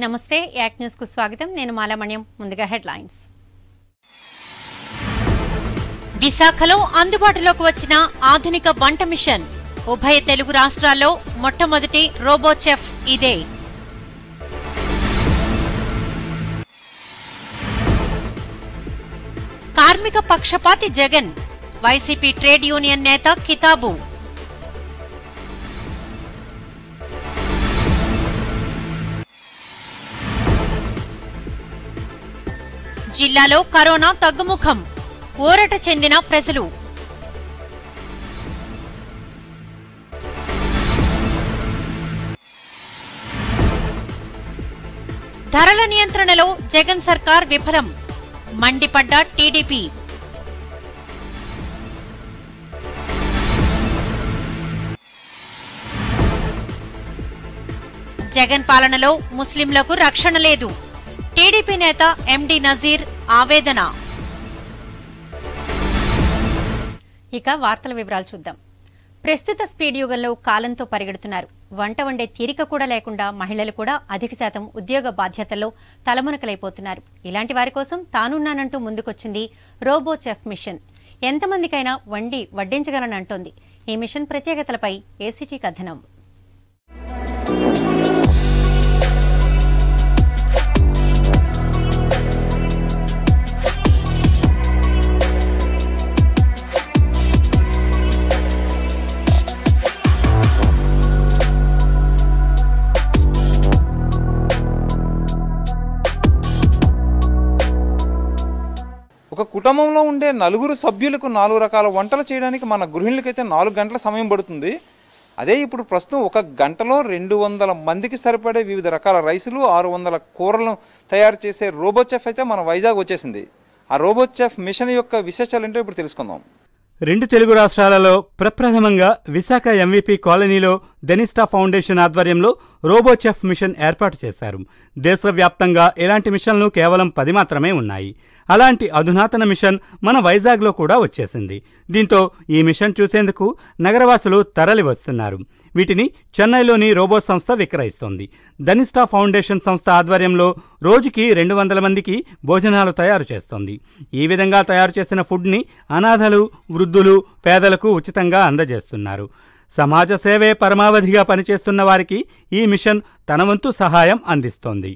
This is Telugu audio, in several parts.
నమస్తే యాక్ న్యూస్ కు స్వాగతం నేను మాలామణ్యం ముందుగా హెడ్లైన్స్ విశాఖలో అందుబాటులోకి వచ్చిన ఆధునిక వంట మిషన్ ఉభయ తెలుగు రాష్ట్రాల్లో మొట్టమొదటి రోబో చెఫ్ ఇదే కార్మిక పక్షపాతి జగన్ వైసీపీ ట్రేడ్ యూనియన్ నేత కితాబు జిల్లాలో కరోనా తగ్గుముఖం ఊరట చెందిన ప్రజలు ధరల నియంత్రణలో జగన్ సర్కార్ విఫలం మండిపడ్డ టీడీపీ జగన్ పాలనలో ముస్లింలకు రక్షణ లేదు టీడీపీ నేత ఎండి నజీర్ ఆవేదన ఇక వార్తల వివరాలు చూద్దాం ప్రస్తుత స్పీడ్ యుగంలో కాలంతో పరిగెడుతున్నారు వంట వండే తీరిక కూడా లేకుండా మహిళలు కూడా అధిక శాతం ఉద్యోగ బాధ్యతల్లో తలమునకలైపోతున్నారు ఇలాంటి వారి కోసం తానున్నానంటూ ముందుకొచ్చింది రోబో చెఫ్ మిషన్ ఎంతమందికైనా వండి వడ్డించగలనంటోంది ఈ మిషన్ ప్రత్యేకతలపై ఏసీటీ కథనం ఒక కుటుంబంలో ఉండే నలుగురు సభ్యులకు నాలుగు రకాల వంటలు చేయడానికి మన గృహిణులకైతే నాలుగు గంటల సమయం పడుతుంది అదే ఇప్పుడు ప్రస్తుతం ఒక గంటలో రెండు వందల మందికి సరిపడే వివిధ రకాల రైసులు ఆరు వందల కూరలను తయారు చేసే రోబో చెఫ్ అయితే మన వైజాగ్ వచ్చేసింది ఆ రోబో చెఫ్ మిషన్ యొక్క విశేషాలు ఏంటో ఇప్పుడు తెలుసుకుందాం రెండు తెలుగు రాష్ట్రాలలో ప్రప్రథమంగా విశాఖ ఎంవీపీ కాలనీలో డెనిస్టా ఫౌండేషన్ ఆధ్వర్యంలో రోబో చెఫ్ మిషన్ ఏర్పాటు చేశారు దేశవ్యాప్తంగా ఇలాంటి మిషన్లు కేవలం పది మాత్రమే ఉన్నాయి అలాంటి అధునాతన మిషన్ మన వైజాగ్లో కూడా వచ్చేసింది దీంతో ఈ మిషన్ చూసేందుకు నగరవాసులు తరలి వస్తున్నారు వీటిని చెన్నైలోని రోబో సంస్థ విక్రయిస్తోంది ధనిస్టా ఫౌండేషన్ సంస్థ ఆధ్వర్యంలో రోజుకి రెండు వందల మందికి భోజనాలు తయారు చేస్తోంది ఈ విధంగా తయారు చేసిన ఫుడ్ని అనాథలు వృద్ధులు పేదలకు ఉచితంగా అందజేస్తున్నారు సమాజ సేవే పరమావధిగా పనిచేస్తున్న వారికి ఈ మిషన్ తన వంతు సహాయం అందిస్తోంది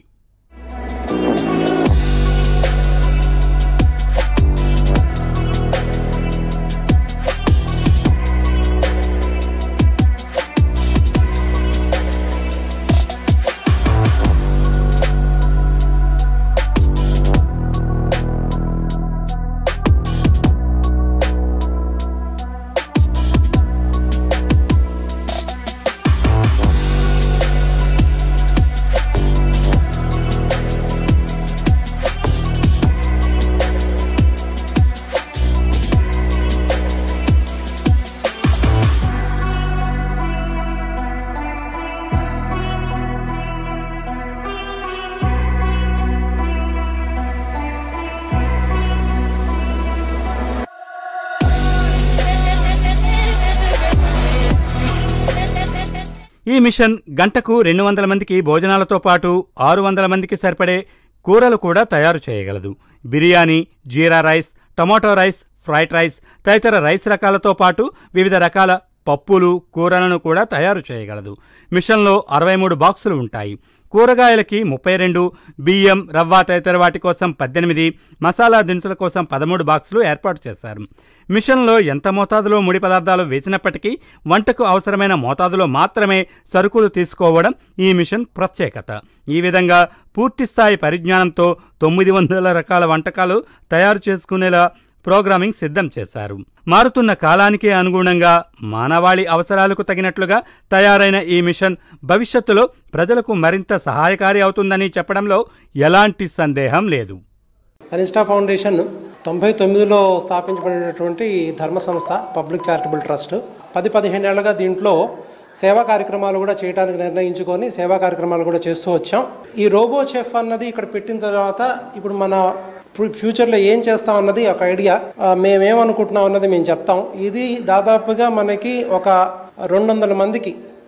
ఈ మిషన్ గంటకు రెండు వందల మందికి భోజనాలతో పాటు ఆరు వందల మందికి సరిపడే కూరలు కూడా తయారు చేయగలదు biryani jeera rice tomato rice fried rice తదితర రైస్ రకాలతో పాటు వివిధ రకాల పప్పులు కూరలను కూడా తయారు చేయగలదు మిషన్లో అరవై మూడు బాక్సులు ఉంటాయి కూరగాయలకి ముప్పై రెండు బియ్యం రవ్వ తదితర వాటి కోసం పద్దెనిమిది మసాలా దినుసుల కోసం పదమూడు బాక్సులు ఏర్పాటు చేశారు మిషన్లో ఎంత మోతాదులో ముడి పదార్థాలు వేసినప్పటికీ వంటకు అవసరమైన మోతాదులో మాత్రమే సరుకులు తీసుకోవడం ఈ మిషన్ ప్రత్యేకత ఈ విధంగా పూర్తిస్థాయి పరిజ్ఞానంతో తొమ్మిది వందల రకాల వంటకాలు తయారు చేసుకునేలా ప్రోగ్రామింగ్ సిద్ధం చేశారు మారుతున్న కాలానికి అనుగుణంగా మానవాళి అవసరాలకు తగినట్లుగా తయారైన ఈ మిషన్ భవిష్యత్తులో ప్రజలకు మరింత సహాయకారి అవుతుందని చెప్పడంలో ఎలాంటి సందేహం లేదు అనిస్టా ఫౌండేషన్ తొంభై తొమ్మిదిలో స్థాపించబడినటువంటి ఈ ధర్మ సంస్థ పబ్లిక్ చారిటబుల్ ట్రస్ట్ పది పదిహేను ఏళ్ళుగా దీంట్లో సేవా కార్యక్రమాలు కూడా చేయడానికి నిర్ణయించుకొని సేవా కార్యక్రమాలు కూడా చేస్తూ వచ్చాం ఈ రోబో చెఫ్ అన్నది ఇక్కడ పెట్టిన తర్వాత ఇప్పుడు మన ఫ్యూ- ఫ్యూచర్లో ఏం చేస్తాం అన్నది ఒక ఐడియా ఆ, మేమేమనుకుంటున్నాం అన్నది మేము చెప్తాం ఇది దాదాపుగా మనకి ఒక రెండు వందల మందికి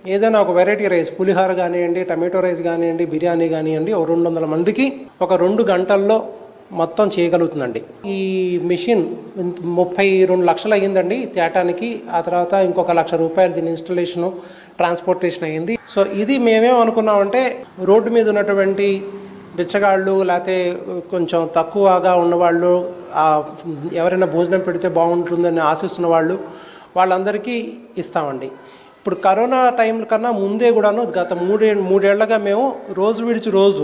ఏదైనా ఒక వెరైటీ రైస్ పులిహోర కానివ్వండి టమాటో రైస్ కానివ్వండి బిర్యానీ కానివ్వండి ఒక రెండు వందల మందికి ఒక రెండు గంటల్లో మొత్తం చేయగలుగుతుందండి ఈ మిషన్ ముప్పై రెండు లక్షలు అయ్యిందండి తేటానికి ఆ తర్వాత ఇంకొక లక్ష రూపాయలు దీని ఇన్స్టలేషను ట్రాన్స్పోర్టేషన్ అయ్యింది సో ఇది మేమేం అనుకున్నామంటే రోడ్డు మీద ఉన్నటువంటి బిచ్చగాళ్ళు లేకపోతే కొంచెం తక్కువగా ఉన్నవాళ్ళు ఆ, ఎవరైనా భోజనం పెడితే బాగుంటుందని ఆశిస్తున్న వాళ్ళు వాళ్ళందరికీ ఇస్తామండి ఇప్పుడు కరోనా టైం కన్నా ముందే కూడాను గత మూడే మూడేళ్లగా మేము రోజు విడిచి రోజు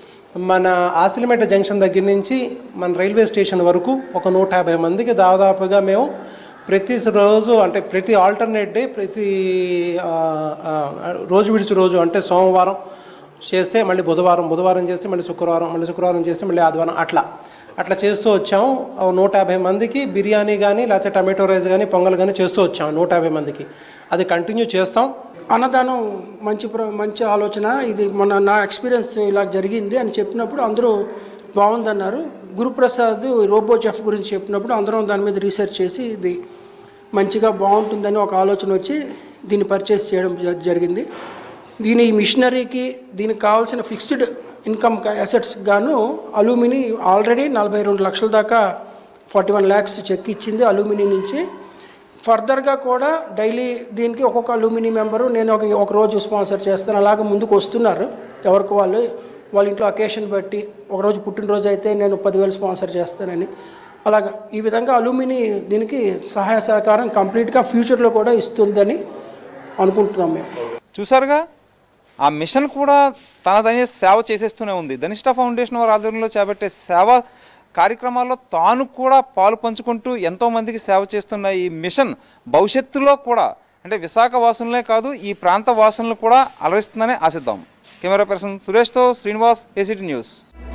మన ఆసిలిమేట జంక్షన్ దగ్గర నుంచి మన రైల్వే స్టేషన్ వరకు ఒక నూట యాభై మందికి దాదాపుగా మేము ప్రతి రోజు అంటే ప్రతి ఆల్టర్నేట్ డే ప్రతి ఆ, ఆ, రోజు విడిచి రోజు అంటే సోమవారం చేస్తే మళ్ళీ బుధవారం బుధవారం చేస్తే మళ్ళీ శుక్రవారం మళ్ళీ శుక్రవారం చేస్తే మళ్ళీ ఆదివారం అట్లా అట్లా చేస్తూ వచ్చాము ఓ నూట యాభై మందికి బిర్యానీ కానీ లేకపోతే టమాటో రైస్ కానీ పొంగల్ కానీ చేస్తూ వచ్చాము నూట యాభై మందికి అది కంటిన్యూ చేస్తాం అన్నదానం మంచి ప్ర మంచి ఆలోచన ఇది మన నా ఎక్స్పీరియన్స్ ఇలా జరిగింది అని చెప్పినప్పుడు అందరూ బాగుందన్నారు గురుప్రసాద్ రోబో చెఫ్ గురించి చెప్పినప్పుడు అందరం దాని మీద రీసెర్చ్ చేసి ఇది మంచిగా బాగుంటుందని ఒక ఆలోచన వచ్చి దీన్ని పర్చేస్ చేయడం జ- జరిగింది దీని ఈ మిషనరీకి దీనికి కావాల్సిన ఫిక్స్డ్ ఇన్కమ్ అసెట్స్ గాను అలూమిని ఆల్రెడీ నలభై రెండు లక్షల దాకా ఫార్టీ వన్ ల్యాక్స్ చెక్ ఇచ్చింది అలూమిని నుంచి ఫర్దర్గా కూడా డైలీ దీనికి ఒక్కొక్క అలూమిని మెంబరు నేను ఒక ఒక రోజు స్పాన్సర్ చేస్తాను అలాగే ముందుకు వస్తున్నారు ఎవరికి వాళ్ళు వాళ్ళ ఇంట్లో అకేషన్ బట్టి ఒకరోజు పుట్టినరోజు అయితే నేను పదివేలు స్పాన్సర్ చేస్తానని అలాగా ఈ విధంగా అలూమిని దీనికి సహాయ సహకారం కంప్లీట్గా ఫ్యూచర్లో కూడా ఇస్తుందని అనుకుంటున్నాం మేము చూసారుగా ఆ మిషన్ కూడా తనదనే సేవ చేసేస్తూనే ఉంది ధనిష్ట ఫౌండేషన్ వారి ఆధ్వర్యంలో చేపట్టే సేవ కార్యక్రమాల్లో తాను కూడా పాలు పంచుకుంటూ ఎంతో మందికి సేవ చేస్తున్న ఈ మిషన్ భవిష్యత్తులో కూడా అంటే విశాఖ వాసులనే కాదు ఈ ప్రాంత వాసులను కూడా అలరిస్తుందని ఆశిద్దాం కెమెరా పర్సన్ సురేష్తో శ్రీనివాస్ ఏసీటీ న్యూస్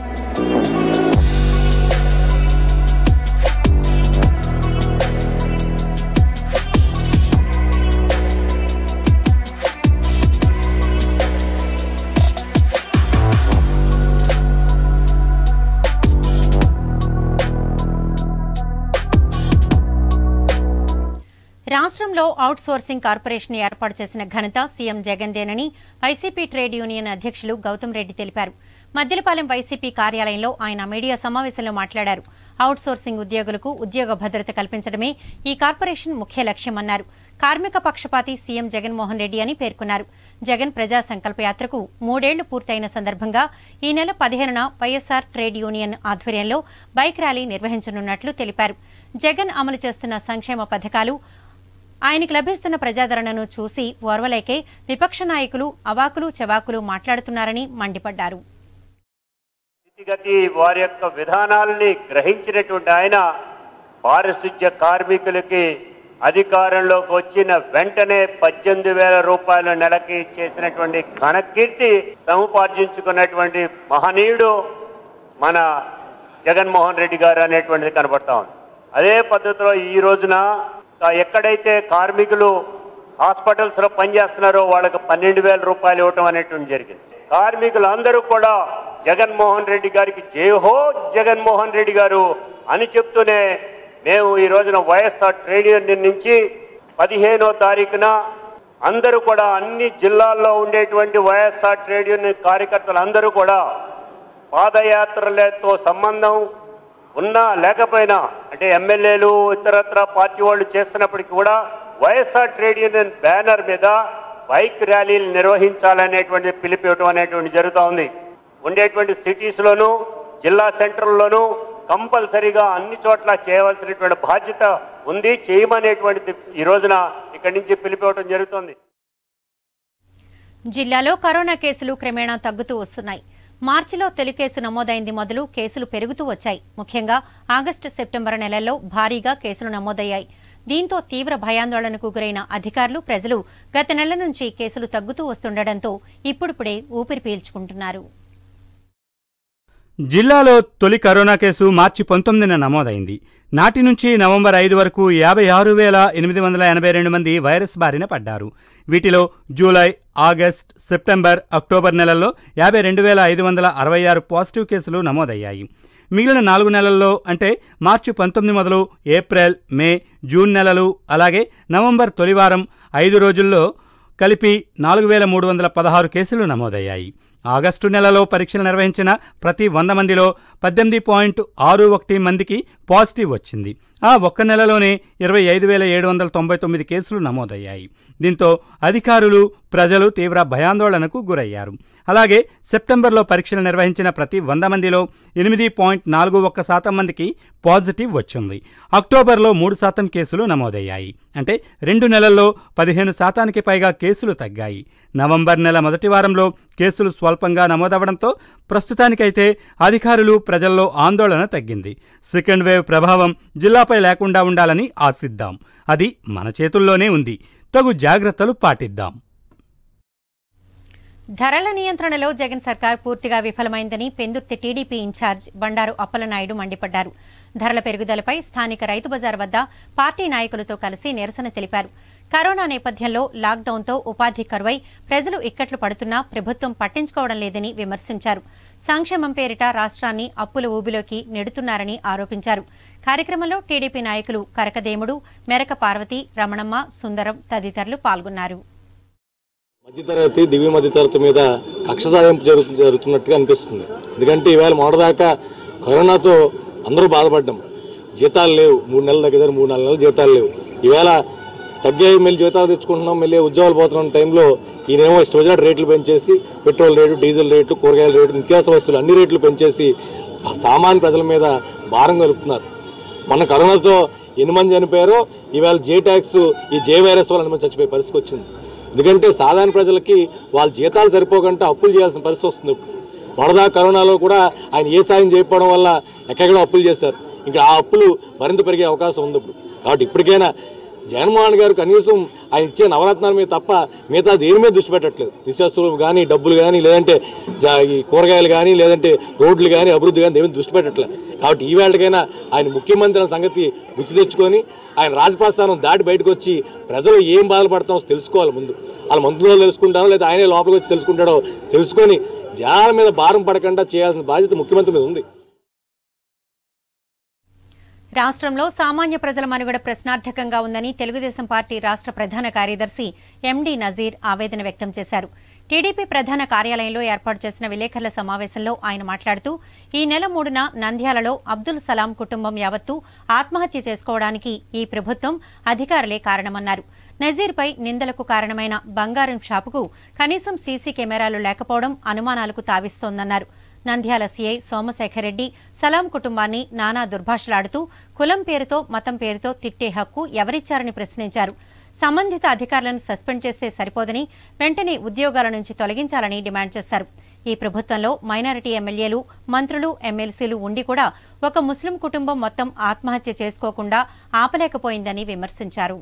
రాష్ట్రంలో అవుట్ సోర్సింగ్ కార్పొరేషన్ ఏర్పాటు చేసిన ఘనత సీఎం జగన్దేనని వైసీపీ ట్రేడ్ యూనియన్ అధ్యక్షులు గౌతమ్ రెడ్డి తెలిపారు మద్దిలపాలెం వైసీపీ కార్యాలయంలో ఆయన మీడియా సమావేశంలో మాట్లాడారు అవుట్ సోర్సింగ్ ఉద్యోగులకు ఉద్యోగ భద్రత కల్పించడమే ఈ కార్పొరేషన్ ముఖ్య లక్ష్యమన్నారు కార్మిక పక్షపాతి సీఎం జగన్మోహన్ రెడ్డి అని పేర్కొన్నారు జగన్ ప్రజా సంకల్ప యాత్రకు మూడేళ్లు పూర్తయిన సందర్భంగా ఈ నెల పదిహేనున వైఎస్ఆర్ ట్రేడ్ యూనియన్ ఆధ్వర్యంలో బైక్ ర్యాలీ నిర్వహించనున్నట్లు తెలిపారు జగన్ అమలు చేస్తున్న సంక్షేమ పథకాలు ఆయనకు లభిస్తున్న ప్రజాదరణను చూసి ఓర్వలేకే విపక్ష నాయకులు అవాకులు చెవాకులు మాట్లాడుతున్నారని మండిపడ్డారు స్థితిగతి వారి యొక్క విధానాలని గ్రహించినటువంటి ఆయన పారిశుధ్య కార్మికులకి అధికారంలోకి వచ్చిన వెంటనే పద్దెనిమిది వేల రూపాయల నెలకి చేసినటువంటి ఘనకీర్తి సముపార్జించుకున్నటువంటి మహనీయుడు మన జగన్మోహన్ రెడ్డి గారు అనేటువంటిది కనబడతా ఉంది అదే పద్ధతిలో ఈ రోజున ఆ ఎక్కడైతే కార్మికులు హాస్పిటల్స్ లో పనిచేస్తున్నారో వాళ్ళకి పన్నెండు వేల రూపాయలు ఇవ్వటం అనేటువంటి జరిగింది కార్మికులందరూ కూడా జగన్మోహన్ రెడ్డి గారికి జయహో జగన్మోహన్ రెడ్డి గారు అని చెప్తూనే మేము ఈ రోజున వైఎస్ఆర్ ట్రేడ్ యూనియన్ నుంచి పదిహేనో తారీఖున అందరూ కూడా అన్ని జిల్లాల్లో ఉండేటువంటి వైఎస్ఆర్ ట్రేడ్ యూనియన్ కార్యకర్తలు అందరూ కూడా పాదయాత్రలతో సంబంధం ఉన్నా లేకపోయినా అంటే ఎమ్మెల్యేలు ఇతరత్ర పార్టీ వాళ్ళు చేస్తున్నప్పటికీ కూడా వైఎస్ఆర్ ట్రేడ్ యూనియన్ బ్యానర్ మీద బైక్ ర్యాలీలు నిర్వహించాలనేటువంటి పిలుపు ఇవ్వటం అనేటువంటి జరుగుతూ ఉంది ఉండేటువంటి సిటీస్లోనూ జిల్లా సెంటర్లోనూ కంపల్సరీగా అన్ని చోట్ల చేయవలసినటువంటి బాధ్యత ఉంది చేయమనేటువంటిది ఈ రోజున ఇక్కడి నుంచి పిలుపు ఇవ్వటం జరుగుతుంది జిల్లాలో కరోనా కేసులు క్రమేణా తగ్గుతూ వస్తున్నాయి మార్చిలో తొలి కేసు నమోదైంది మొదలు కేసులు పెరుగుతూ వచ్చాయి ముఖ్యంగా ఆగస్టు సెప్టెంబర్ నెలల్లో భారీగా కేసులు నమోదయ్యాయి దీంతో తీవ్ర భయాందోళనకు గురైన అధికారులు ప్రజలు గత నెల నుంచి కేసులు తగ్గుతూ వస్తుండటంతో ఇప్పుడిప్పుడే ఊపిరి పీల్చుకుంటున్నారు జిల్లాలో తొలి కరోనా కేసు మార్చి పంతొమ్మిదిన నమోదైంది నాటి నుంచి నవంబర్ ఐదు వరకు యాభై ఆరు వేల ఎనిమిది వందల ఎనభై రెండు మంది వైరస్ బారిన పడ్డారు వీటిలో జూలై ఆగస్ట్ సెప్టెంబర్ అక్టోబర్ నెలల్లో యాభై రెండు వేల ఐదు వందల అరవై ఆరు పాజిటివ్ కేసులు నమోదయ్యాయి మిగిలిన నాలుగు నెలల్లో అంటే మార్చి పంతొమ్మిది మొదలు ఏప్రిల్ మే జూన్ నెలలు అలాగే నవంబర్ తొలివారం ఐదు రోజుల్లో కలిపి నాలుగు వేల మూడు వందల పదహారు కేసులు నమోదయ్యాయి ఆగస్టు నెలలో పరీక్షలు నిర్వహించిన ప్రతి వంద మందిలో పద్దెనిమిది పాయింట్ ఆరు ఒకటి మందికి పాజిటివ్ వచ్చింది ఆ ఒక్క నెలలోనే ఇరవై ఐదు వేల ఏడు వందల తొంభై తొమ్మిది కేసులు నమోదయ్యాయి దీంతో అధికారులు ప్రజలు తీవ్ర భయాందోళనకు గురయ్యారు అలాగే సెప్టెంబర్లో పరీక్షలు నిర్వహించిన ప్రతి వంద మందిలో ఎనిమిది పాయింట్ నాలుగు ఒక్క శాతం మందికి పాజిటివ్ వచ్చింది అక్టోబర్లో మూడు శాతం కేసులు నమోదయ్యాయి అంటే రెండు నెలల్లో పదిహేను శాతానికి పైగా కేసులు తగ్గాయి నవంబర్ నెల మొదటి వారంలో కేసులు స్వల్పంగా నమోదవడంతో ప్రస్తుతానికైతే అధికారులు ప్రజల్లో ఆందోళన తగ్గింది సెకండ్ వేవ్ ప్రభావం జిల్లాపై లేకుండా ఉండాలని ఆశిద్దాం అది మన చేతుల్లోనే ఉంది తగు జాగ్రత్తలు పాటిద్దాం ధరల నియంత్రణలో జగన్ సర్కార్ పూర్తిగా విఫలమైందని పెందుర్తి టీడీపీ ఇన్ఛార్జ్ బండారు అప్పలనాయుడు మండిపడ్డారు ధరల పెరుగుదలపై స్థానిక రైతు బజార్ వద్ద పార్టీ నాయకులతో కలిసి నిరసన తెలిపారు కరోనా నేపథ్యంలో లాక్డౌన్తో ఉపాధి కరువై ప్రజలు ఇక్కట్లు పడుతున్నా ప్రభుత్వం పట్టించుకోవడం లేదని విమర్శించారు సంక్షేమం పేరిట రాష్ట్రాన్ని అప్పుల ఊబిలోకి నెడుతున్నారని ఆరోపించారు కార్యక్రమంలో టీడీపీ నాయకులు కరకదేముడు మెరక పార్వతి రమణమ్మ సుందరం తదితరులు పాల్గొన్నారు మధ్యతరగతి దివ్య మధ్యతరగతి మీద కక్ష సాధింపు జరుగుతు జరుగుతున్నట్టుగా అనిపిస్తుంది ఎందుకంటే ఈవేళ మొదటిదాకా కరోనాతో అందరూ బాధపడ్డాం జీతాలు లేవు మూడు నెలల దగ్గర మూడు నాలుగు నెలలు జీతాలు లేవు ఈవేళ తగ్గాయి మళ్ళీ జీతాలు తెచ్చుకుంటున్నాం మళ్ళీ ఉద్యోగాలు పోతున్న టైంలో ఈయనేమో ఇష్టం రేట్లు పెంచేసి పెట్రోల్ రేటు డీజిల్ రేటు కూరగాయల రేటు నిత్యావసర వస్తువులు అన్ని రేట్లు పెంచేసి సామాన్య ప్రజల మీద భారం కలుపుతున్నారు మొన్న కరోనాతో ఎన్ని మంది చనిపోయారో ఈవేళ జే ట్యాక్స్ ఈ జే వైరస్ వల్ల ఎన్ని మంది చచ్చిపోయే పరిస్థితి వచ్చింది ఎందుకంటే సాధారణ ప్రజలకి వాళ్ళ జీతాలు సరిపోకుండా అప్పులు చేయాల్సిన పరిస్థితి వస్తుంది ఇప్పుడు మొదదా కరోనాలో కూడా ఆయన ఏ సాయం చేయకపోవడం వల్ల ఎక్కడెక్కడో అప్పులు చేశారు ఇంకా ఆ అప్పులు మరింత పెరిగే అవకాశం ఉంది ఇప్పుడు కాబట్టి ఇప్పటికైనా జగన్మోహన్ గారు కనీసం ఆయన ఇచ్చే నవరత్నాల మీద తప్ప మిగతా దేని మీద దృష్టి పెట్టట్లేదు నిశ్చస్తులు కానీ డబ్బులు కానీ లేదంటే జా- ఈ కూరగాయలు కానీ లేదంటే రోడ్లు కానీ అభివృద్ధి కానీ దేని మీద దృష్టి పెట్టట్లేదు కాబట్టి ఈ వేళకైనా ఆయన ముఖ్యమంత్రి అనే సంగతి గుర్తు తెచ్చుకొని ఆయన రాజప్రస్థానం దాటి బయటకు వచ్చి ప్రజలు ఏం బాధపడతామో తెలుసుకోవాలి ముందు వాళ్ళ మంత్రులు తెలుసుకుంటారో లేదా ఆయనే లోపలికి వచ్చి తెలుసుకుంటాడో తెలుసుకొని జనాల మీద భారం పడకుండా చేయాల్సిన బాధ్యత ముఖ్యమంత్రి మీద ఉంది రాష్ట్రంలో సామాన్య ప్రజల మనుగడ ప్రశ్నార్థకంగా ఉందని తెలుగుదేశం పార్టీ రాష్ట్ర ప్రధాన కార్యదర్శి ఎండి నజీర్ ఆవేదన వ్యక్తం చేశారు టీడీపీ ప్రధాన కార్యాలయంలో ఏర్పాటు చేసిన విలేకరుల సమావేశంలో ఆయన మాట్లాడుతూ ఈ నెల మూడున నంద్యాలలో అబ్దుల్ సలాం కుటుంబం యావత్తు ఆత్మహత్య చేసుకోవడానికి ఈ ప్రభుత్వం అధికారులే కారణమన్నారు నజీర్పై నిందలకు కారణమైన బంగారం షాపుకు కనీసం సీసీ కెమెరాలు లేకపోవడం అనుమానాలకు తావిస్తోందన్నారు నంద్యాల సీఐ సోమశేఖర్ రెడ్డి సలాం కుటుంబాన్ని నానా దుర్భాషలాడుతూ కులం పేరుతో మతం పేరుతో తిట్టే హక్కు ఎవరిచ్చారని ప్రశ్నించారు సంబంధిత అధికారులను సస్పెండ్ చేస్తే సరిపోదని వెంటనే ఉద్యోగాల నుంచి తొలగించాలని డిమాండ్ చేశారు ఈ ప్రభుత్వంలో మైనారిటీ ఎమ్మెల్యేలు మంత్రులు ఎమ్మెల్సీలు ఉండి కూడా ఒక ముస్లిం కుటుంబం మొత్తం ఆత్మహత్య చేసుకోకుండా ఆపలేకపోయిందని విమర్శించారు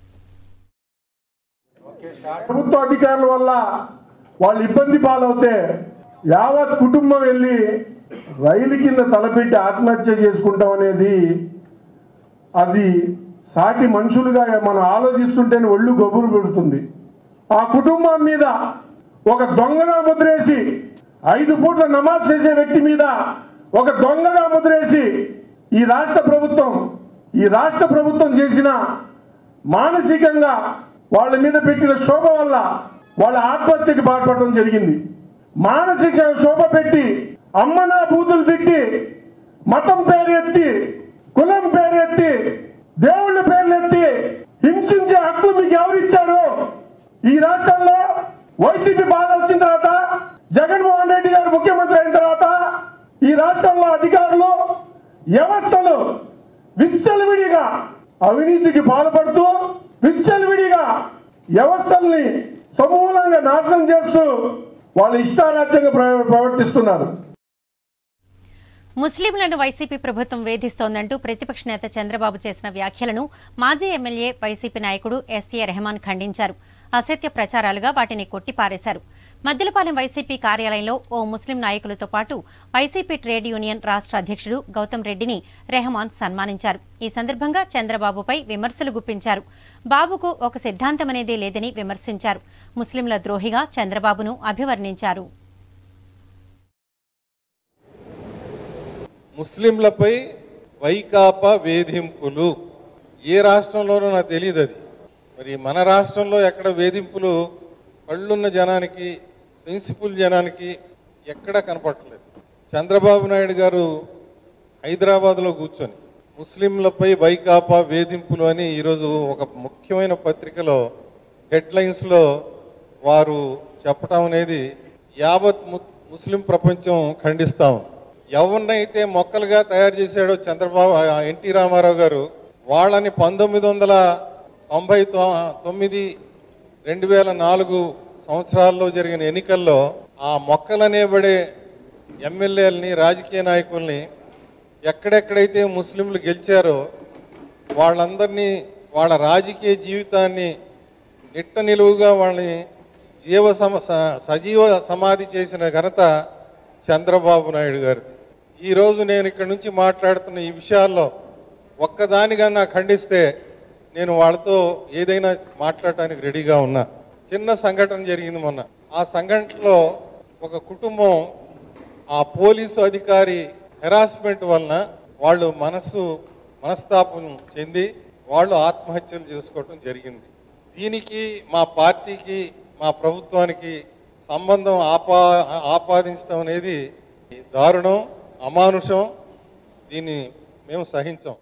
ప్రభుత్వ అధికారుల వల్ల వాళ్ళు ఇబ్బంది పాలవుతే యావత్ కుటుంబం వెళ్ళి రైలు కింద తలపెట్టి ఆత్మహత్య చేసుకుంటాం అనేది అది సాటి మనుషులుగా మనం ఆలోచిస్తుంటేనే ఒళ్ళు గొబ్బురు పెడుతుంది ఆ కుటుంబం మీద ఒక దొంగగా ముద్రేసి ఐదు పూట్ల నమాజ్ చేసే వ్యక్తి మీద ఒక దొంగగా ముద్రేసి ఈ రాష్ట్ర ప్రభుత్వం ఈ రాష్ట్ర ప్రభుత్వం చేసిన మానసికంగా వాళ్ళ మీద పెట్టిన శోభ వల్ల వాళ్ళ ఆత్మహత్యకి పాల్పడటం జరిగింది మానసిక శోభ పెట్టి అమ్మనా బూతులు తిట్టి మతం పేరు ఎత్తి కులం పేరు ఎత్తి దేవుళ్ళ పేర్లు ఎత్తి హింసించే హక్కు మీకు ఎవరిచ్చారు ఈ రాష్ట్రంలో వైసీపీ బాధ వచ్చిన తర్వాత జగన్మోహన్ రెడ్డి గారు ముఖ్యమంత్రి అయిన తర్వాత ఈ రాష్ట్రంలో అధికారులు వ్యవస్థలు విచ్చలవిడిగా అవినీతికి పాల్పడుతూ విచ్చలవిడిగా వ్యవస్థల్ని సమూలంగా నాశనం చేస్తూ వాళ్ళు ఇష్టారాజ్యంగా ప్రవ- ప్రవర్తిస్తున్నారు ముస్లింలను వైసీపీ ప్రభుత్వం వేధిస్తోందంటూ ప్రతిపక్ష నేత చంద్రబాబు చేసిన వ్యాఖ్యలను మాజీ ఎమ్మెల్యే వైసీపీ నాయకుడు ఎస్ఏ రెహమాన్ ఖండించారు అసత్య ప్రచారాలుగా వాటిని కొట్టిపారేశారు మద్దిలపాలెం వైసీపీ కార్యాలయంలో ఓ ముస్లిం నాయకులతో పాటు వైసీపీ ట్రేడ్ యూనియన్ రాష్ట్ర అధ్యక్షుడు గౌతమ్ రెడ్డిని రెహమాన్ సన్మానించారు ఈ సందర్భంగా చంద్రబాబుపై విమర్శలు గుప్పించారు బాబుకు ఒక సిద్ధాంతమనేదే లేదని విమర్శించారు ముస్లింల ద్రోహిగా చంద్రబాబును అభివర్ణించారు ముస్లింలపై వైకాపా వేధింపులు ఏ రాష్ట్రంలోనూ నాకు తెలియదు అది మరి మన రాష్ట్రంలో ఎక్కడ వేధింపులు కళ్ళున్న జనానికి సెన్సిబుల్ జనానికి ఎక్కడా కనపడట్లేదు చంద్రబాబు నాయుడు గారు హైదరాబాద్లో కూర్చొని ముస్లింలపై వైకాపా వేధింపులు అని ఈరోజు ఒక ముఖ్యమైన పత్రికలో హెడ్లైన్స్లో వారు చెప్పటం అనేది యావత్ ము- ముస్లిం ప్రపంచం ఖండిస్తాం ఎవరినైతే మొక్కలుగా తయారు చేశాడో చంద్రబాబు ఆ ఎన్టీ రామారావు గారు వాళ్ళని పంతొమ్మిది వందల తొంభై తొ- తొమ్మిది రెండు వేల నాలుగు సంవత్సరాల్లో జరిగిన ఎన్నికల్లో ఆ మొక్కలనేబడే ఎమ్మెల్యేలని రాజకీయ నాయకుల్ని ఎక్కడెక్కడైతే ముస్లింలు గెలిచారో వాళ్ళందరినీ వాళ్ళ రాజకీయ జీవితాన్ని నిట్ట నిలువుగా వాళ్ళని జీవ సమ స- సజీవ సమాధి చేసిన ఘనత చంద్రబాబు నాయుడు గారిది ఈరోజు నేను ఇక్కడ నుంచి మాట్లాడుతున్న ఈ విషయాల్లో ఒక్కదానిగా ఖండిస్తే నేను వాళ్ళతో ఏదైనా మాట్లాడటానికి రెడీగా ఉన్నా చిన్న సంఘటన జరిగింది మొన్న ఆ సంఘటనలో ఒక కుటుంబం ఆ పోలీసు అధికారి హెరాస్మెంట్ వలన వాళ్ళు మనస్సు మనస్తాపం చెంది వాళ్ళు ఆత్మహత్యలు చేసుకోవటం జరిగింది దీనికి మా పార్టీకి మా ప్రభుత్వానికి సంబంధం ఆపా ఆపాదించడం అనేది దారుణం అమానుషం దీన్ని మేము సహించాం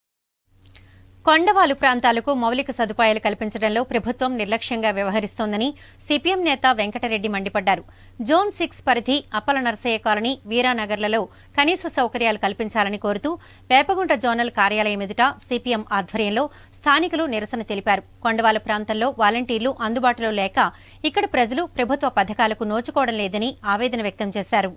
కొండవాలు ప్రాంతాలకు మౌలిక సదుపాయాలు కల్పించడంలో ప్రభుత్వం నిర్లక్ష్యంగా వ్యవహరిస్తోందని సిపిఎం నేత వెంకటరెడ్డి మండిపడ్డారు జోన్ సిక్స్ పరిధి అప్పల నరసయ్య కాలనీ వీరానగర్లలో కనీస సౌకర్యాలు కల్పించాలని కోరుతూ వేపగుంట జోనల్ కార్యాలయం ఎదుట సిపిఎం ఆధ్వర్యంలో స్థానికులు నిరసన తెలిపారు కొండవాలు ప్రాంతంలో వాలంటీర్లు అందుబాటులో లేక ఇక్కడ ప్రజలు ప్రభుత్వ పథకాలకు నోచుకోవడం లేదని ఆవేదన వ్యక్తం చేశారు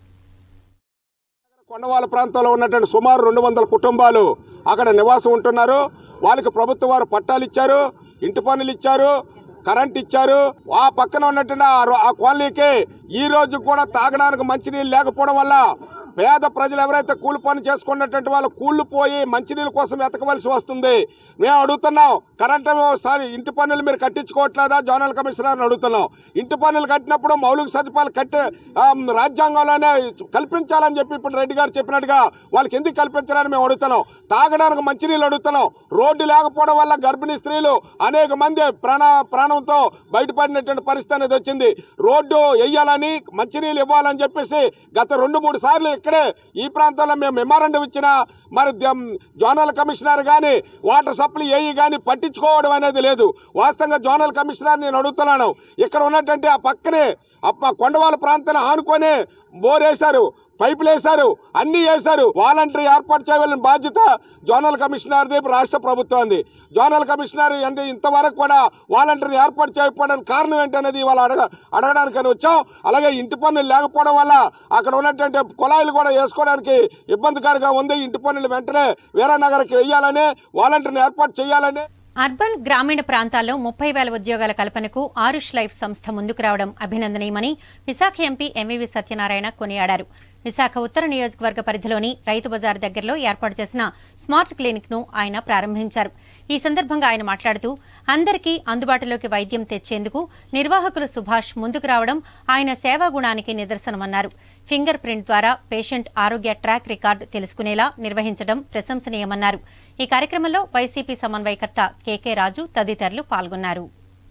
కొండవాళ్ళ ప్రాంతంలో ఉన్నటువంటి సుమారు రెండు వందల కుటుంబాలు అక్కడ నివాసం ఉంటున్నారు వాళ్ళకి ప్రభుత్వం వారు పట్టాలు ఇచ్చారు ఇంటి పన్నులు ఇచ్చారు కరెంట్ ఇచ్చారు ఆ పక్కన ఉన్నటువంటి ఆ రో- ఆ కాలనీకి ఈ రోజు కూడా తాగడానికి మంచినీళ్ళు లేకపోవడం వల్ల పేద ప్రజలు ఎవరైతే కూలి పని చేసుకున్నటువంటి వాళ్ళు కూళ్ళు పోయి మంచినీళ్ళ కోసం వెతకవలసి వస్తుంది మేము అడుగుతున్నాం కరెంట్ సారి ఇంటి పన్నులు మీరు కట్టించుకోవట్లేదా జోనల్ కమిషనర్ని అడుగుతున్నాం ఇంటి పన్నులు కట్టినప్పుడు మౌలిక సదుపాయాలు కట్టే ఆ, రాజ్యాంగంలోనే కల్పించాలని చెప్పి ఇప్పుడు రెడ్డి గారు చెప్పినట్టుగా వాళ్ళకి ఎందుకు కల్పించాలని మేము అడుగుతున్నాం తాగడానికి మంచినీళ్ళు అడుగుతున్నాం రోడ్డు లేకపోవడం వల్ల గర్భిణీ స్త్రీలు అనేక మంది ప్రాణ ప్రాణంతో బయటపడినటువంటి పరిస్థితి అనేది వచ్చింది రోడ్డు వేయాలని మంచినీళ్ళు ఇవ్వాలని చెప్పేసి గత రెండు మూడు సార్లు ఇక్కడే ఈ ప్రాంతంలో మేము మెమోరండం ఇచ్చిన మరి ద- జోనల్ కమిషనర్ కానీ వాటర్ సప్లై ఏఈ కానీ పట్టించుకోవడం అనేది లేదు వాస్తవంగా జోనల్ కమిషనర్ నేను అడుగుతున్నాను ఇక్కడ ఉన్నటువంటి ఆ పక్కనే అప్ప కొండవాళ్ళ ప్రాంతాన్ని ఆనుకొని బోర్ వేశారు పైపులు వేశారు అన్ని వేశారు వాలంటరీ ఏర్పాటు చేయవలసిన బాధ్యత జోనల్ కమిషనర్ది రాష్ట్ర ప్రభుత్వంది జోనల్ కమిషనర్ అంటే ఇంతవరకు కూడా వాలంటరీ ఏర్పాటు చేయకపోవడానికి కారణం ఏంటనేది ఇవాళ అడగ అడగడానికని వచ్చాం అలాగే ఇంటి పన్నులు లేకపోవడం వల్ల అక్కడ ఉన్నటువంటి కుళాయిలు కూడా వేసుకోవడానికి ఇబ్బందికరంగా ఉంది ఇంటి పన్నులు వెంటనే వీరానగర్కి వెయ్యాలని వాలంటీర్ని ఏర్పాటు చేయాలని అర్బన్ గ్రామీణ ప్రాంతాల్లో ముప్పై వేల ఉద్యోగాల కల్పనకు ఆరుష్ లైఫ్ సంస్థ ముందుకు రావడం అభినందనీయమని విశాఖ ఎంపీ ఎంవివి సత్యనారాయణ కొనియాడారు విశాఖ ఉత్తర నియోజకవర్గ పరిధిలోని రైతు బజార్ దగ్గరలో ఏర్పాటు చేసిన స్మార్ట్ క్లినిక్ ను ఆయన ప్రారంభించారు ఈ సందర్భంగా ఆయన మాట్లాడుతూ అందరికీ అందుబాటులోకి వైద్యం తెచ్చేందుకు నిర్వాహకులు సుభాష్ ముందుకు రావడం ఆయన సేవా గుణానికి నిదర్శనమన్నారు ఫింగర్ ప్రింట్ ద్వారా పేషెంట్ ఆరోగ్య ట్రాక్ రికార్డు తెలుసుకునేలా నిర్వహించడం ప్రశంసనీయమన్నారు ఈ కార్యక్రమంలో వైసీపీ సమన్వయకర్త కెకే రాజు తదితరులు పాల్గొన్నారు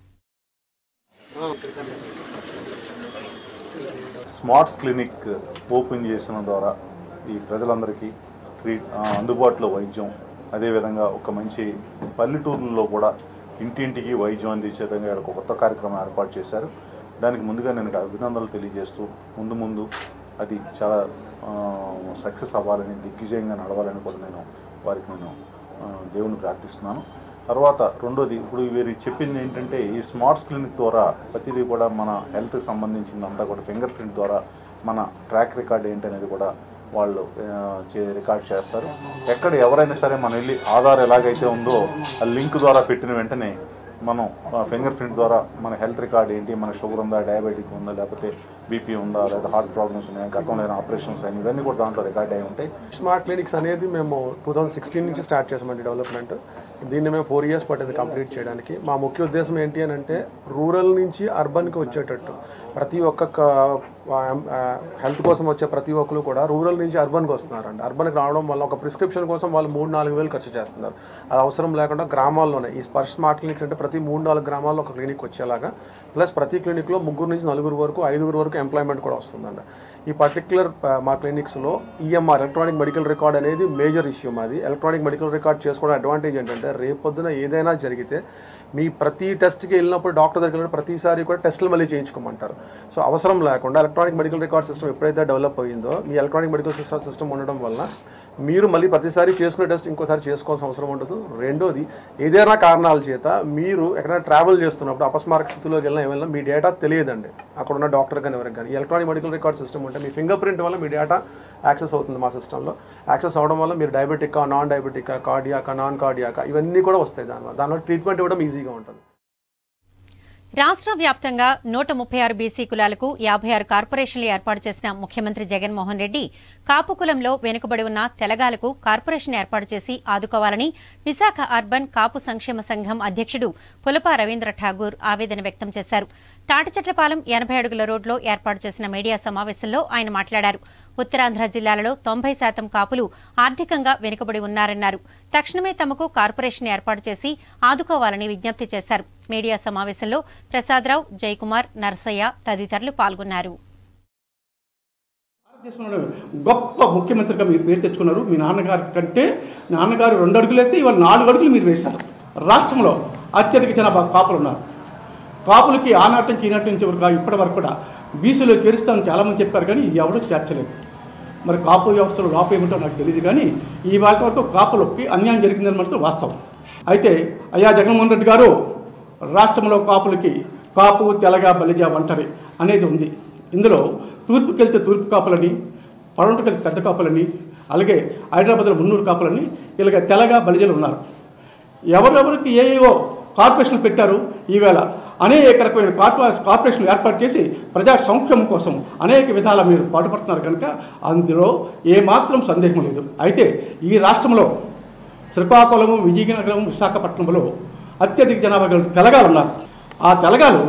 స్మార్ట్స్ క్లినిక్ ఓపెన్ చేసిన ద్వారా ఈ ప్రజలందరికీ ట్రీట్ ఆ, అందుబాటులో వైద్యం అదేవిధంగా ఒక మంచి పల్లెటూరుల్లో కూడా ఇంటింటికి వైద్యం అందించే విధంగా ఒక కొత్త కార్యక్రమం ఏర్పాటు చేశారు దానికి ముందుగా నేను అభినందనలు తెలియజేస్తూ ముందు ముందు అది చాలా సక్సెస్ అవ్వాలని దిగ్విజయంగా నడవాలని కూడా నేను వారికి నేను ఆ, దేవుని ప్రార్థిస్తున్నాను తర్వాత రెండోది ఇప్పుడు వీరు చెప్పింది ఏంటంటే ఈ స్మార్ట్స్ క్లినిక్ ద్వారా ప్రతిదీ కూడా మన హెల్త్కి సంబంధించిందంతా కూడా ఫింగర్ ప్రింట్ ద్వారా మన ట్రాక్ రికార్డ్ ఏంటనేది కూడా వాళ్ళు ఆ, చే- రికార్డ్ చేస్తారు ఎక్కడ ఎవరైనా సరే మనం వెళ్ళి ఆధార్ ఎలాగైతే ఉందో ఆ లింక్ ద్వారా పెట్టిన వెంటనే మనం ఫింగర్ ప్రింట్ ద్వారా మన హెల్త్ రికార్డ్ ఏంటి మన షుగర్ ఉందా డయాబెటిక్ ఉందా లేకపోతే బీపీ ఉందా లేదా హార్ట్ ప్రాబ్లమ్స్ ఉన్నాయా గతంలో ఏమైనా ఆపరేషన్స్ అయినా ఇవన్నీ కూడా దాంట్లో రికార్డ్ అయి ఉంటాయి స్మార్ట్ క్లినిక్స్ అనేది మేము టూ థౌజండ్ సిక్స్టీన్ నుంచి స్టార్ట్ చేసామండి డెవలప్మెంట్ దీన్ని మేము ఫోర్ ఇయర్స్ పట్టింది కంప్లీట్ చేయడానికి మా ముఖ్య ఉద్దేశం ఏంటి అని అంటే రూరల్ నుంచి అర్బన్కి వచ్చేటట్టు ప్రతి ఒక్క హెల్త్ కోసం వచ్చే ప్రతి ఒక్కరు కూడా రూరల్ నుంచి అర్బన్కి వస్తున్నారండి అర్బన్కి రావడం వల్ల ఒక ప్రిస్క్రిప్షన్ కోసం వాళ్ళు మూడు నాలుగు వేలు ఖర్చు చేస్తున్నారు అది అవసరం లేకుండా గ్రామాల్లోనే ఈ స్పర్శ స్మార్ట్ క్లినిక్స్ అంటే ప్రతి మూడు నాలుగు గ్రామాల్లో ఒక క్లినిక్ వచ్చేలాగా ప్లస్ ప్రతి క్లినిక్లో ముగ్గురు నుంచి నలుగురు వరకు ఐదుగురు వరకు ఎంప్లాయ్మెంట్ కూడా వస్తుందండి ఈ పర్టికులర్ మా క్లినిక్స్లో ఈఎంఆర్ ఎలక్ట్రానిక్ మెడికల్ రికార్డ్ అనేది మేజర్ ఇష్యూ మాది ఎలక్ట్రానిక్ మెడికల్ రికార్డ్ చేసుకోవడం అడ్వాంటేజ్ ఏంటంటే రేపొద్దున ఏదైనా జరిగితే మీ ప్రతి టెస్ట్కి వెళ్ళినప్పుడు డాక్టర్ దగ్గరికి వెళ్ళినప్పుడు ప్రతిసారి కూడా టెస్టులు మళ్ళీ చేయించుకోమంటారు సో అవసరం లేకుండా ఎలక్ట్రానిక్ మెడికల్ రికార్డ్ సిస్టమ్ ఎప్పుడైతే డెవలప్ అయ్యిందో మీ ఎలక్ట్రానిక్ మెడికల్ సిస్టమ్ సిస్టమ్ ఉండడం వల్ల మీరు మళ్ళీ ప్రతిసారి చేసుకునే టెస్ట్ ఇంకోసారి చేసుకోవాల్సిన అవసరం ఉండదు రెండోది ఏదైనా కారణాల చేత మీరు ఎక్కడైనా ట్రావెల్ చేస్తున్నప్పుడు అపస్మారక స్థితిలోకి వెళ్ళినా ఏమైనా మీ డేటా తెలియదండి అక్కడ ఉన్న డాక్టర్ కానీ ఎవరికి కానీ ఎలక్ట్రానిక్ మెడికల్ రికార్డ్ సిస్టమ్ ఉంటే మీ ఫింగర్ ప్రింట్ వల్ల మీ డేటా యాక్సెస్ అవుతుంది మా సిస్టంలో యాక్సెస్ అవడం వల్ల మీరు డయాబెటికా నాన్ డయాబెటికా కార్డియాకా నాన్ కార్డియాకా ఇవన్నీ కూడా వస్తాయి దానివల్ల దానివల్ల ట్రీట్మెంట్ ఇవ్వడం ఈజీగా ఉంటుంది రాష్ట్ర వ్యాప్తంగా నూట ముప్పై ఆరు బీసీ కులాలకు యాభై ఆరు కార్పొరేషన్లు ఏర్పాటు చేసిన ముఖ్యమంత్రి జగన్మోహన్ రెడ్డి కాపు కులంలో వెనుకబడి ఉన్న తెలగాలకు కార్పొరేషన్ ఏర్పాటు చేసి ఆదుకోవాలని విశాఖ అర్బన్ కాపు సంక్షేమ సంఘం అధ్యక్షుడు పులప రవీంద్ర ఠాగూర్ ఆవేదన వ్యక్తం చేశారు తాటిచెట్లపాలెం ఎనభై అడుగుల రోడ్లో ఏర్పాటు చేసిన మీడియా సమావేశంలో ఆయన మాట్లాడారు ఉత్తరాంధ్ర జిల్లాలలో తొంభై శాతం కాపులు ఆర్థికంగా వెనుకబడి ఉన్నారన్నారు తక్షణమే తమకు కార్పొరేషన్ ఏర్పాటు చేసి ఆదుకోవాలని విజ్ఞప్తి చేశారు మీడియా సమావేశంలో ప్రసాదరావు జయకుమార్ నరసయ్య తదితరులు పాల్గొన్నారు భారతదేశంలో గొప్ప ముఖ్యమంత్రిగా మీరు పేరు తెచ్చుకున్నారు మీ నాన్నగారి కంటే నాన్నగారు రెండు అడుగులు వేస్తే ఇవాళ నాలుగు అడుగులు మీరు వేశారు రాష్ట్రంలో అత్యధిక జనాభా కాపులు ఉన్నారు కాపులకి ఆనాటి నుంచి ఈనాటి నుంచి వరకు ఇప్పటి వరకు కూడా బీసీలో చేరుస్తామని చాలామంది చెప్పారు కానీ ఎవడూ చేర్చలేదు మరి కాపు వ్యవస్థలో లోపం ఏమిటో నాకు తెలియదు కానీ ఈ వాళ్ళ వరకు కాపులకి అన్యాయం జరిగిందని మాత్రం వాస్తవం అయితే అయ్యా జగన్మోహన్ రెడ్డి గారు రాష్ట్రంలో కాపులకి కాపు తెలగ బలిజ ఒంటరి అనేది ఉంది ఇందులో తూర్పుకి వెళ్తే తూర్పు కాపులని పడమటికి వెళ్తే పెద్ద కాపులని అలాగే హైదరాబాద్లో మున్నూరు కాపులని ఇలాగ తెలగ బలిజలు ఉన్నారు ఎవరెవరికి ఏవో కార్పొరేషన్లు పెట్టారు ఈవేళ అనేక రకమైన కార్పొ కార్పొరేషన్లు ఏర్పాటు చేసి ప్రజా సంక్షేమం కోసం అనేక విధాల మీరు పాటుపడుతున్నారు కనుక అందులో ఏమాత్రం సందేహం లేదు అయితే ఈ రాష్ట్రంలో శ్రీకాకుళము విజయనగరం విశాఖపట్నంలో అత్యధిక జనాభా కలిగిన తెలగాలు ఉన్నారు ఆ తెలగాలు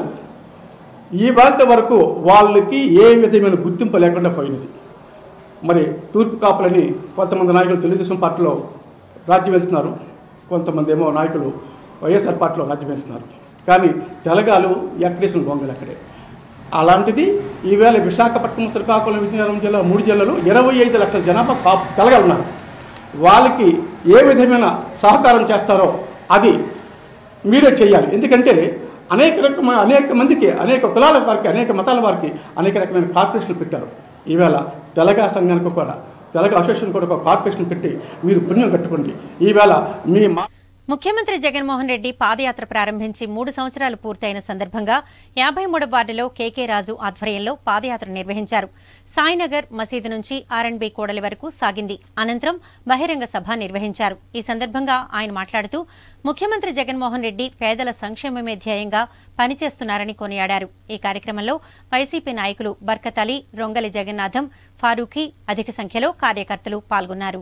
ఈ వాటి వరకు వాళ్ళకి ఏ విధమైన గుర్తింపు లేకుండా పోయినది మరి తూర్పు కాపులని కొంతమంది నాయకులు తెలుగుదేశం పార్టీలో రాజ్యం వెళ్తున్నారు కొంతమంది ఏమో నాయకులు వైఎస్ఆర్ పార్టీలో రాజ్యం వెళ్తున్నారు కానీ తెలగాలు ఎక్కడేసిన గొంగలు అక్కడే అలాంటిది ఈవేళ విశాఖపట్నం శ్రీకాకుళం విజయనగరం జిల్లా మూడు జిల్లాలో ఇరవై ఐదు లక్షల జనాభా కాపు తెలగాలు ఉన్నారు వాళ్ళకి ఏ విధమైన సహకారం చేస్తారో అది మీరే చేయాలి ఎందుకంటే అనేక రకమైన అనేక మందికి అనేక కులాల వారికి అనేక మతాల వారికి అనేక రకమైన కార్పొరేషన్లు పెట్టారు ఈవేళ తెలగా సంఘానికి కూడా తెలగ అసోసియేషన్ కూడా ఒక కార్పొరేషన్ పెట్టి మీరు పుణ్యం కట్టుకోండి ఈవేళ మీ మా ముఖ్యమంత్రి జగన్మోహన్ రెడ్డి పాదయాత్ర ప్రారంభించి మూడు సంవత్సరాలు పూర్తయిన సందర్భంగా యాభై మూడు వార్డులో కేకే రాజు ఆధ్వర్యంలో పాదయాత్ర నిర్వహించారు సాయినగర్ మసీదు నుంచి ఆర్ఎండ్బి కూడలి వరకు సాగింది అనంతరం బహిరంగ సభ నిర్వహించారు ఈ సందర్భంగా ఆయన మాట్లాడుతూ ముఖ్యమంత్రి జగన్మోహన్ రెడ్డి పేదల సంక్షేమమే ధ్యేయంగా పనిచేస్తున్నారని కొనియాడారు ఈ కార్యక్రమంలో వైసీపీ నాయకులు బర్కత్ అలీ రొంగలి జగన్నాథం ఫారూఖీ అధిక సంఖ్యలో కార్యకర్తలు పాల్గొన్నారు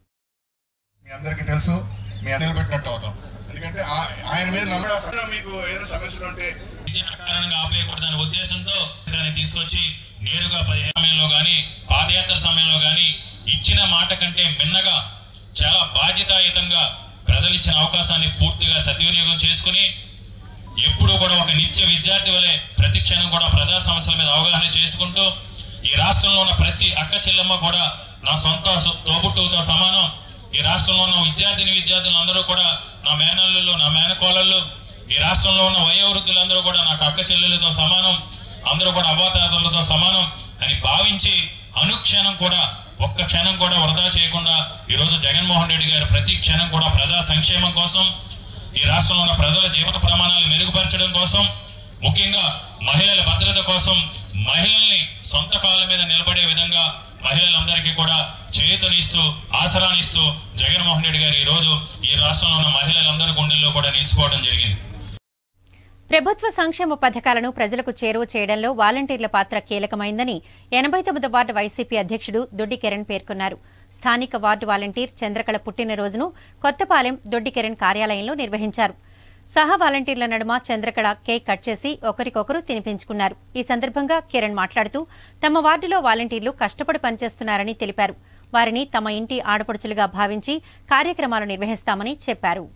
మీ అందరికీ తెలుసు మీ నిలబెట్టినట్టు అవుతాం ఎందుకంటే ఆ- ఆయన మీద నమ్మడం మీకు ఏదైనా సమస్యలు ఉంటే కారణంగా ఆపేయకూడదనే ఉద్దేశంతో దాన్ని తీసుకొచ్చి నేరుగా పదిహేను సమయంలో కానీ పాదయాత్ర సమయంలో కానీ ఇచ్చిన మాట కంటే మిన్నగా చాలా బాధ్యతాయుతంగా ప్రజలు ఇచ్చిన అవకాశాన్ని పూర్తిగా సద్వినియోగం చేసుకుని ఎప్పుడూ కూడా ఒక నిత్య విద్యార్థి వలె ప్రతి క్షణం కూడా ప్రజా సమస్యల మీద అవగాహన చేసుకుంటూ ఈ రాష్ట్రంలో ఉన్న ప్రతి అక్క చెల్లెమ్మ కూడా నా సొంత సొ- తోబుట్టువుతో సమానం ఈ రాష్ట్రంలో ఉన్న విద్యార్థిని విద్యార్థులు అందరూ కూడా నా మేనల్లులు నా మేనకోడళ్ళు ఈ రాష్ట్రంలో ఉన్న వయోవృద్ధులందరూ కూడా నాకు అక్క చెల్లెలతో సమానం అందరూ కూడా అవ్వాతాతలతో సమానం అని భావించి అనుక్షణం కూడా ఒక్క క్షణం కూడా వృధా చేయకుండా ఈ రోజు జగన్మోహన్ రెడ్డి గారు ప్రతి క్షణం కూడా ప్రజా సంక్షేమం కోసం ఈ రాష్ట్రంలో ఉన్న ప్రజల జీవన ప్రమాణాలు మెరుగుపరచడం కోసం ముఖ్యంగా మహిళల భద్రత కోసం మహిళల్ని సొంత కాళ్ళ మీద నిలబడే విధంగా మహిళలందరికీ కూడా చేయూతనిస్తూ ఆసరానిస్తూ జగన్మోహన్ రెడ్డి గారు ఈ రోజు ఈ రాష్ట్రంలో ఉన్న మహిళలందరి గుండెల్లో కూడా నిలిచిపోవడం జరిగింది ప్రభుత్వ సంక్షేమ పథకాలను ప్రజలకు చేరువ చేయడంలో వాలంటీర్ల పాత్ర కీలకమైందని ఎనభై తొమ్మిది వార్డు వైసీపీ అధ్యక్షుడు దొడ్డి కిరణ్ పేర్కొన్నారు స్థానిక వార్డు వాలంటీర్ చంద్రకళ పుట్టినరోజును కొత్తపాలెం దొడ్డి కిరణ్ కార్యాలయంలో నిర్వహించారు సహా వాలంటీర్ల నడుమ చంద్రకళ కేక్ కట్ చేసి ఒకరికొకరు తినిపించుకున్నారు ఈ సందర్భంగా కిరణ్ మాట్లాడుతూ తమ వార్డులో వాలంటీర్లు కష్టపడి పనిచేస్తున్నారని తెలిపారు వారిని తమ ఇంటి ఆడపడుచులుగా భావించి కార్యక్రమాలు నిర్వహిస్తామని చెప్పారు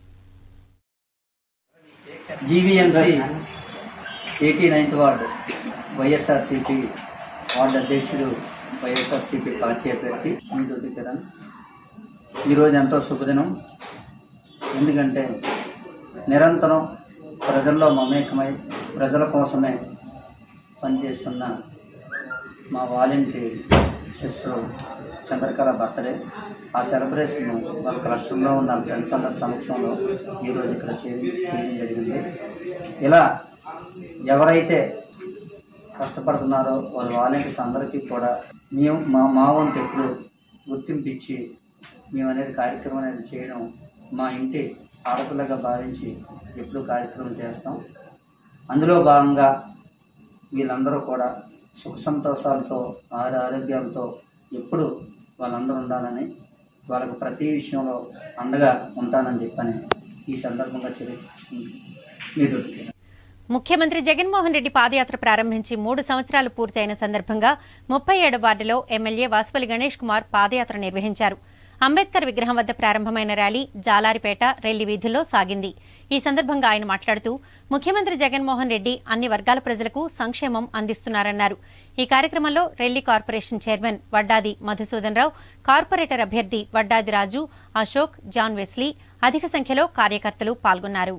GVMC eighty ninth ward YSRCP ward అధ్యక్షుడు వైఎస్ఆర్సీపీ పార్టీ అభ్యర్థి మీ దొడ్డి కిరణ్ ఈరోజు ఎంతో శుభదినం ఎందుకంటే నిరంతరం ప్రజల్లో మమేకమై ప్రజల కోసమే పనిచేస్తున్న మా వాలంటీర్ సిస్టర్ చంద్రకళ బర్త్డే ఆ సెలబ్రేషన్ వాళ్ళ క్లస్టర్లో ఉన్న వాళ్ళ ఫ్రెండ్స్ అందరి సమక్షంలో ఈరోజు ఇక్కడ చేయ- చేయడం జరిగింది ఇలా ఎవరైతే కష్టపడుతున్నారో వాళ్ళ వాలంటీర్స్ అందరికీ కూడా మేము మా మా వంతు ఎప్పుడు గుర్తింపు ఇచ్చి మేము అనేది కార్యక్రమం అనేది చేయడం మా ఇంటి ఆడపిల్లగా భావించి ఎప్పుడు కార్యక్రమం చేస్తాం అందులో భాగంగా వీళ్ళందరూ కూడా సుఖ సంతోషాలతో ఆరు ఆరోగ్యాలతో ఎప్పుడు వాళ్ళందరూ ఉండాలని వాళ్ళకు ప్రతి విషయంలో అండగా ఉంటానని చెప్పని ఈ సందర్భంగా తెలియజేసుకుంటూ మీ దొరికి ముఖ్యమంత్రి జగన్మోహన్ రెడ్డి పాదయాత్ర ప్రారంభించి మూడు సంవత్సరాలు పూర్తయిన సందర్భంగా ముప్పై ఏడు వార్డులో ఎమ్మెల్యే వాసుపల్లి గణేష్ కుమార్ పాదయాత్ర నిర్వహించారు అంబేద్కర్ విగ్రహం వద్ద ప్రారంభమైన ర్యాలీ జాలారిపేట రెల్లి వీధుల్లో సాగింది ఈ సందర్భంగా ఆయన మాట్లాడుతూ ముఖ్యమంత్రి జగన్మోహన్ రెడ్డి అన్ని వర్గాల ప్రజలకు సంక్షేమం అందిస్తున్నారన్నారు ఈ కార్యక్రమంలో Relli corporation chairman Vaddadi Madhusudan Rao corporator అభ్యర్థి వడ్డాది రాజు అశోక్ జాన్ వెస్లీ అధిక సంఖ్యలో కార్యకర్తలు పాల్గొన్నారు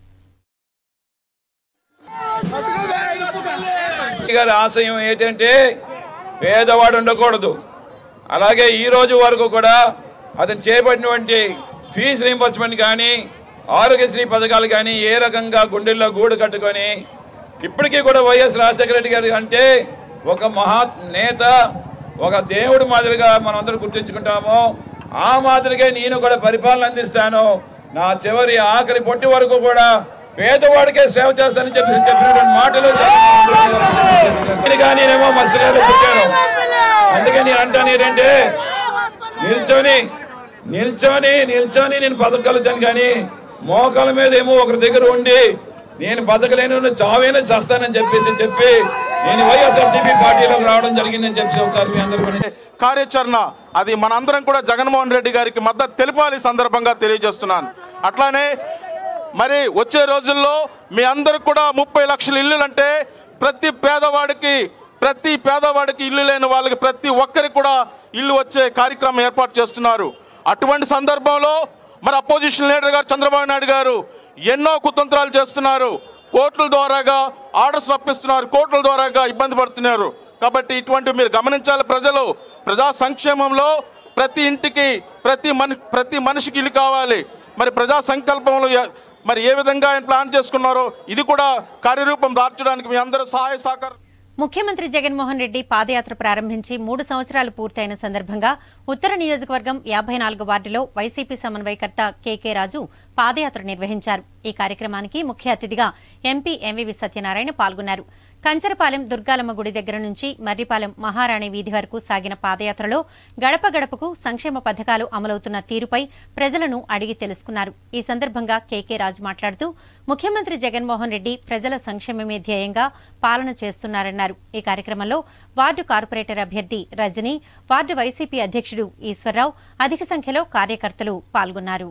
గారి ఆశయం ఏంటంటే పేదవాడు ఉండకూడదు అలాగే ఈ రోజు వరకు కూడా అతను చేపట్టినటువంటి ఫీజు రీంబర్స్మెంట్ కానీ ఆరోగ్యశ్రీ పథకాలు కానీ ఏ రకంగా గుండెల్లో గూడు కట్టుకొని ఇప్పటికీ కూడా వైఎస్ రాజశేఖర రెడ్డి గారి అంటే ఒక మహా నేత ఒక దేవుడు మాదిరిగా మనం అందరూ గుర్తుంచుకుంటాము ఆ మాదిరిగా నేను కూడా పరిపాలన అందిస్తాను నా చివరి ఆఖరి పొట్టి వరకు కూడా పేదవాడికే సేవ చేస్తానని చెప్పి చెప్పినటువంటి మాటలు కానీ నేనేమో మత్స్యకారులు పుట్టాను అందుకే నేను అంటాను ఏంటంటే నిల్చొని నిల్చొని నిల్చొని నేను బతకగలుగుతాను కానీ మోకాల మీద ఏమో ఒకరి దగ్గర ఉండి నేను బతకలేను చావేనా చేస్తానని చెప్పేసి చెప్పి నేను వైఎస్ఆర్సీపీ పార్టీలోకి రావడం జరిగిందని చెప్పి ఒకసారి మీ అందరూ కూడా కార్యాచరణ అది మనందరం కూడా జగన్మోహన్ రెడ్డి గారికి మద్దతు తెలిపాలి ఈ సందర్భంగా తెలియజేస్తున్నాను అట్లానే మరి వచ్చే రోజుల్లో మీ అందరికి కూడా ముప్పై లక్షల ఇల్లులు అంటే ప్రతి పేదవాడికి ప్రతి పేదవాడికి ఇల్లు లేని వాళ్ళకి ప్రతి ఒక్కరికి కూడా ఇల్లు వచ్చే కార్యక్రమం ఏర్పాటు చేస్తున్నారు అటువంటి సందర్భంలో మరి అపోజిషన్ లీడర్ గారు చంద్రబాబు నాయుడు గారు ఎన్నో కుతంత్రాలు చేస్తున్నారు కోర్టుల ద్వారాగా ఆర్డర్స్ రప్పిస్తున్నారు కోర్టుల ద్వారాగా ఇబ్బంది పడుతున్నారు కాబట్టి ఇటువంటివి మీరు గమనించాలి ప్రజలు ప్రజా సంక్షేమంలో ప్రతి ఇంటికి ప్రతి మని ప్రతి మనిషికి ఇల్లు కావాలి మరి ప్రజా సంకల్పంలో ఎ- మరి ఏ విధంగా ఆయన ప్లాన్ చేసుకున్నారో ఇది కూడా కార్యరూపం దార్చడానికి మీ అందరూ సహాయ సహకారం ముఖ్యమంత్రి జగన్మోహన్ రెడ్డి పాదయాత్ర ప్రారంభించి మూడు సంవత్సరాలు పూర్తయిన సందర్భంగా ఉత్తర నియోజకవర్గం యాభై నాలుగు వార్డులో వైసీపీ సమన్వయకర్త కెకే రాజు పాదయాత్ర నిర్వహించారు ఈ కార్యక్రమానికి ముఖ్య అతిథిగా ఎంపీ ఎంవివి సత్యనారాయణ పాల్గొన్నారు కంచరపాలెం దుర్గాలమ్మ గుడి దగ్గర నుంచి మర్రిపాలెం మహారాణి వీధి వరకు సాగిన పాదయాత్రలో గడప గడపకు సంక్షేమ పథకాలు అమలవుతున్న తీరుపై ప్రజలను అడిగి తెలుసుకున్నారు ఈ సందర్భంగా కేకే రాజు మాట్లాడుతూ ముఖ్యమంత్రి జగన్మోహన్ రెడ్డి ప్రజల సంక్షేమమే ధ్యేయంగా పాలన చేస్తున్నారన్నారు ఈ కార్యక్రమంలో వార్డు కార్పొరేటర్ అభ్యర్థి రజని వార్డు వైసీపీ అధ్యక్షుడు ఈశ్వరరావు అధిక సంఖ్యలో కార్యకర్తలు పాల్గొన్నారు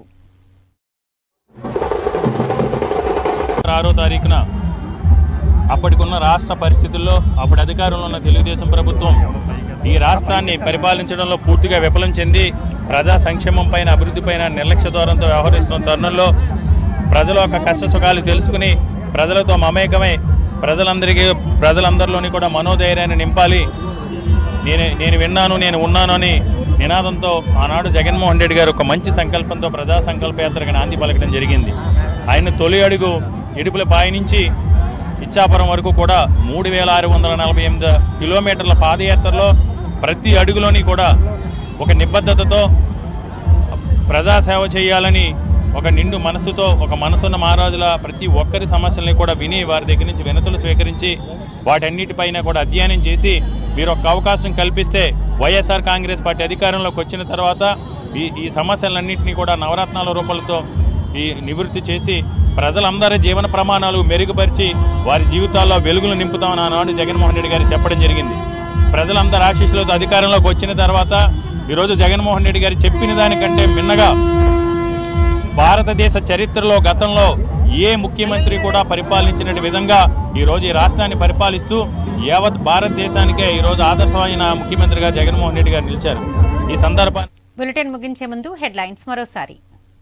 ఆరో తారీఖున అప్పటికున్న రాష్ట్ర పరిస్థితుల్లో అప్పుడు అధికారంలో ఉన్న తెలుగుదేశం ప్రభుత్వం ఈ రాష్ట్రాన్ని పరిపాలించడంలో పూర్తిగా విఫలం చెంది ప్రజా సంక్షేమం పైన అభివృద్ధి పైన నిర్లక్ష్య ధోరణితో వ్యవహరిస్తున్న తరుణంలో ప్రజల యొక్క కష్ట సుఖాలు తెలుసుకుని ప్రజలతో మమేకమై ప్రజలందరికీ ప్రజలందరిలోని కూడా మనోధైర్యాన్ని నింపాలి నేను నేను విన్నాను నేను ఉన్నాను అని నినాదంతో ఆనాడు జగన్మోహన్ రెడ్డి గారు ఒక మంచి సంకల్పంతో ప్రజా సంకల్ప యాత్రకు నాంది పలకడం జరిగింది ఆయన తొలి అడుగు ఇడుపులపాయ నుంచి ఇచ్చాపురం వరకు కూడా మూడు వేల ఆరు వందల నలభై ఎనిమిది కిలోమీటర్ల పాదయాత్రలో ప్రతి అడుగులోని కూడా ఒక నిబద్ధతతో ప్రజాసేవ చేయాలని ఒక నిండు మనసుతో ఒక మనసున్న మహారాజుల ప్రతి ఒక్కరి సమస్యల్ని కూడా విని వారి దగ్గర నుంచి వినతులు స్వీకరించి వాటన్నిటిపైన కూడా అధ్యయనం చేసి మీరు ఒక అవకాశం కల్పిస్తే వైఎస్ఆర్ కాంగ్రెస్ పార్టీ అధికారంలోకి వచ్చిన తర్వాత ఈ ఈ సమస్యలన్నింటినీ కూడా నవరత్నాల రూపాలతో ఈ నివృత్తి చేసి ప్రజలందరి జీవన ప్రమాణాలు మెరుగుపరిచి వారి జీవితాల్లో వెలుగులు నింపుతామని ఆనాడు జగన్మోహన్ రెడ్డి గారు చెప్పడం జరిగింది ప్రజలందరి ఆశీస్సులతో అధికారంలోకి వచ్చిన తర్వాత ఈరోజు జగన్మోహన్ రెడ్డి గారు చెప్పిన దానికంటే మిన్నగా భారతదేశ చరిత్రలో గతంలో ఏ ముఖ్యమంత్రి కూడా పరిపాలించిన విధంగా ఈరోజు ఈ రాష్ట్రాన్ని పరిపాలిస్తూ యావత్ భారతదేశానికే ఈరోజు ఆదర్శమైన ముఖ్యమంత్రిగా జగన్మోహన్ రెడ్డి గారు నిలిచారు ఈ సందర్భాన్ని బులెటిన్ ముగించే ముందు హెడ్లైన్స్ మరోసారి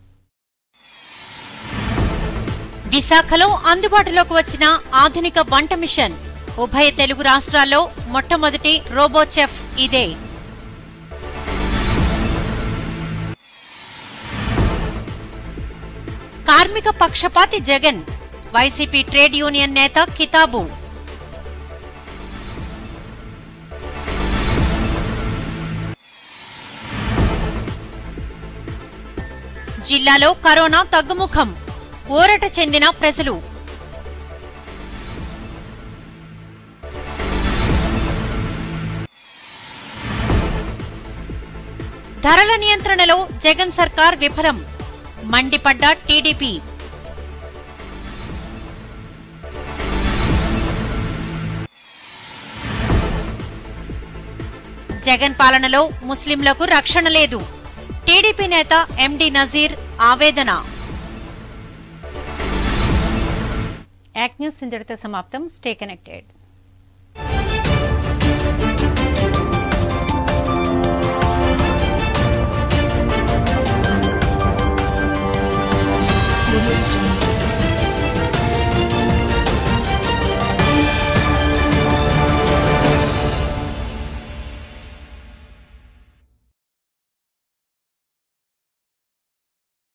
విశాఖలో అందుబాటులోకి వచ్చిన ఆధునిక వంట మిషన్ ఉభయ తెలుగు రాష్ట్రాల్లో మొట్టమొదటి రోబో చెఫ్ ఇదే కార్మిక పక్షపాతి జగన్ వైసీపీ ట్రేడ్ యూనియన్ నేత కితాబు జిల్లాలో కరోనా తగ్గుముఖం ఊరట చెందిన ప్రజలు ధరల నియంత్రణలో జగన్ సర్కార్ విఫలం మండిపడ్డ టీడీపీ జగన్ పాలనలో ముస్లింలకు రక్షణ లేదు టీడీపీ నేత ఎండి నజీర్ ఆవేదన యాక్ న్యూస్ ఇంతటితో సమాప్తం స్టే కనెక్టెడ్ Thank you.